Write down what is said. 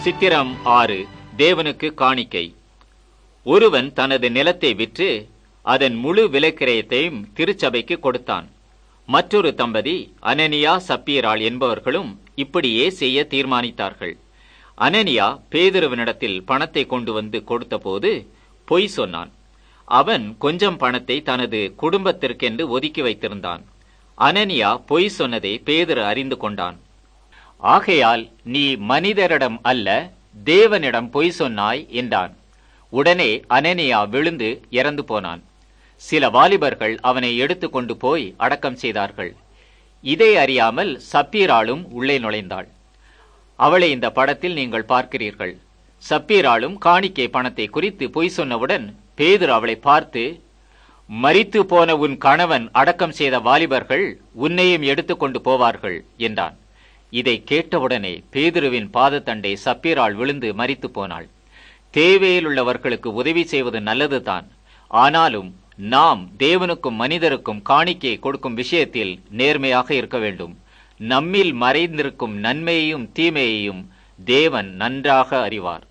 சித்திரம் ஆறு தேவனுக்கு காணிக்கை ஒருவன் தனது நிலத்தை விற்று அதன் முழு விலைக்கிரயத்தையும் திருச்சபைக்கு கொடுத்தான் மற்றொரு தம்பதி அனனியா சப்பீராள் என்பவர்களும் இப்படியே செய்ய தீர்மானித்தார்கள் அனனியா பேதுருவனிடத்தில் பணத்தை கொண்டு வந்து கொடுத்தபோது பொய் சொன்னான் அவன் கொஞ்சம் பணத்தை தனது குடும்பத்திற்கென்று ஒதுக்கி வைத்திருந்தான் அனனியா பொய் சொன்னதை பேதுரு அறிந்து கொண்டான் ஆகையால் நீ மனிதரிடம் அல்ல தேவனிடம் பொய் சொன்னாய் என்றான் உடனே அனனியா விழுந்து இறந்து போனான் சில வாலிபர்கள் அவனை எடுத்துக்கொண்டு போய் அடக்கம் செய்தார்கள் இதை அறியாமல் சப்பீராளும் உள்ளே நுழைந்தாள் அவளை இந்த படத்தில் நீங்கள் பார்க்கிறீர்கள் சப்பீராளும் காணிக்கை பணத்தை குறித்து பொய் சொன்னவுடன் பேதுரு அவளை பார்த்து மரித்து போன உன் கணவன் அடக்கம் செய்த வாலிபர்கள் உன்னையும் எடுத்துக்கொண்டு போவார்கள் என்றான் இதை கேட்டவுடனே பேதுருவின் பாதத்தண்டை சப்பீராள் விழுந்து மரித்து போனாள் தேவையிலுள்ளவர்களுக்கு உதவி செய்வது நல்லதுதான் ஆனாலும் நாம் தேவனுக்கும் மனிதருக்கும் காணிக்கை கொடுக்கும் விஷயத்தில் நேர்மையாக இருக்க வேண்டும் நம்மில் மறைந்திருக்கும் நன்மையையும் தீமையையும் தேவன் நன்றாக அறிவார்